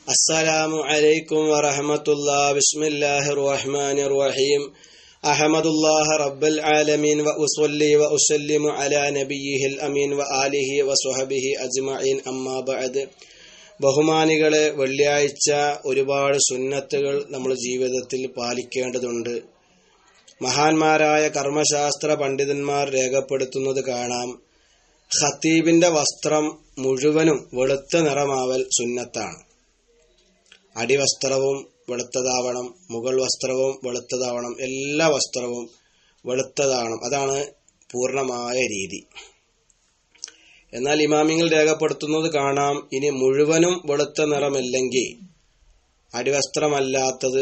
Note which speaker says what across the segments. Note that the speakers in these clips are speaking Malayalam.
Speaker 1: السلام عليكم ورحمة الله بسم الله الرحمن الرحيم أحمد الله رب العالمين وأصلي وأسلم على نبيه الأمين وآله وصحبه أجمعين أما بعد ബഹുമാനികളെ വെള്ളിയാഴ്ച ഒരുപാട് സുന്നത്തുകൾ നമ്മൾ ജീവിതത്തിൽ പാലിക്കേണ്ടതുണ്ട് മഹാന്മാരായ കർമ്മശാസ്ത്ര പണ്ഡിതന്മാർ രേഖപ്പെടുത്തുന്നത് കാണാം ഖത്തീബിന്റെ വസ്ത്രം മുഴുവനും വെളുത്ത നിറമാവൽ സുന്നത്താണ് അടിവസ്ത്രവും വെളുത്തതാവണം മുകൾ വസ്ത്രവും വെളുത്തതാവണം എല്ലാ വസ്ത്രവും വെളുത്തതാവണം അതാണ് പൂർണ്ണമായ രീതി എന്നാൽ ഇമാമിങ്ങൾ രേഖപ്പെടുത്തുന്നത് കാണാം ഇനി മുഴുവനും വെളുത്ത നിറമല്ലെങ്കിൽ അടിവസ്ത്രമല്ലാത്തത്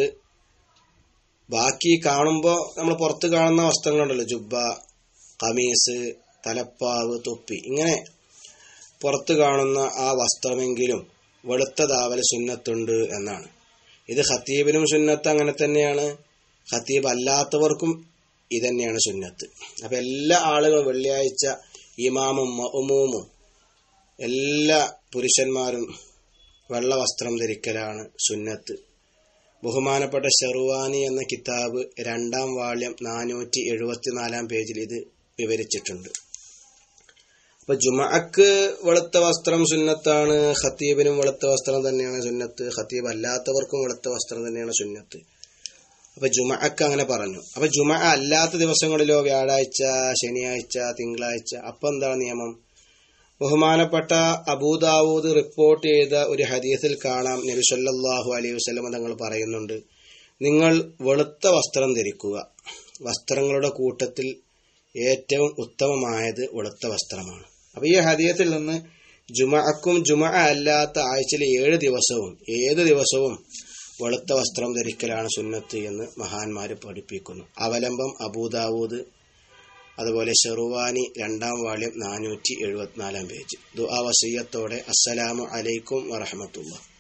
Speaker 1: ബാക്കി കാണുമ്പോൾ നമ്മൾ പുറത്ത് കാണുന്ന വസ്ത്രങ്ങളുണ്ടല്ലോ ജുബ്ബ കമീസ് തലപ്പാവ് തൊപ്പി ഇങ്ങനെ പുറത്ത് കാണുന്ന ആ വസ്ത്രമെങ്കിലും വെളുത്തതാവൽ സുന്നത്തുണ്ട് എന്നാണ് ഇത് ഖത്തീബിനും സുന്നത്ത് അങ്ങനെ തന്നെയാണ് ഖത്തീബ് അല്ലാത്തവർക്കും ഇതന്നെയാണ് സുന്നത്ത് അപ്പൊ എല്ലാ ആളുകളും വെള്ളിയാഴ്ച ഇമാമും മഅ്മൂമും എല്ലാ പുരുഷന്മാരും വെള്ള വസ്ത്രം ധരിക്കലാണ് സുന്നത്ത് ബഹുമാനപ്പെട്ട ഷെറുവാനി എന്ന കിതാബ് രണ്ടാം വാള്യം നാനൂറ്റി എഴുപത്തിനാലാം പേജിൽ ഇത് വിവരിച്ചിട്ടുണ്ട് അപ്പൊ ജുമഅക്ക് വെളുത്ത വസ്ത്രം സുന്നത്താണ് ഖത്തീബിനും വെളുത്ത വസ്ത്രം തന്നെയാണ് സുന്നത്ത് ഖത്തീബ് അല്ലാത്തവർക്കും വെളുത്ത വസ്ത്രം തന്നെയാണ് സുന്നത്ത് അപ്പൊ ജുമഅക്ക് അങ്ങനെ പറഞ്ഞു അപ്പൊ ജുമ അല്ലാത്ത ദിവസങ്ങളിലോ വ്യാഴാഴ്ച ശനിയാഴ്ച തിങ്കളാഴ്ച അപ്പൊ എന്താണ് നിയമം ബഹുമാനപ്പെട്ട അബൂദാവൂദ് റിപ്പോർട്ട് ചെയ്ത ഒരു ഹദീസിൽ കാണാം നബി സല്ലല്ലാഹു അലൈഹി വസല്ലം തങ്ങൾ പറയുന്നുണ്ട് നിങ്ങൾ വെളുത്ത വസ്ത്രം ധരിക്കുക വസ്ത്രങ്ങളുടെ കൂട്ടത്തിൽ ഏറ്റവും ഉത്തമമായത് വെളുത്ത വസ്ത്രമാണ് അപ്പൊ ഈ ഹദീയത്തിൽ നിന്ന് ജുമഅക്കും ജുമ അല്ലാത്ത ആഴ്ചയിലെ ഏഴ് ദിവസവും ഏത് ദിവസവും വെളുത്ത വസ്ത്രം ധരിക്കലാണ് സുന്നത്ത് എന്ന് മഹാന്മാര് പഠിപ്പിക്കുന്നു അവലംബം അബൂദാവൂദ് അതുപോലെ ഷെറുവാനി രണ്ടാം വാള്യം നാനൂറ്റി എഴുപത്തിനാലാം പേജ് ദുആ വസീയത്തോടെ അസ്സലാമു അലൈക്കും വറഹമത്തുള്ള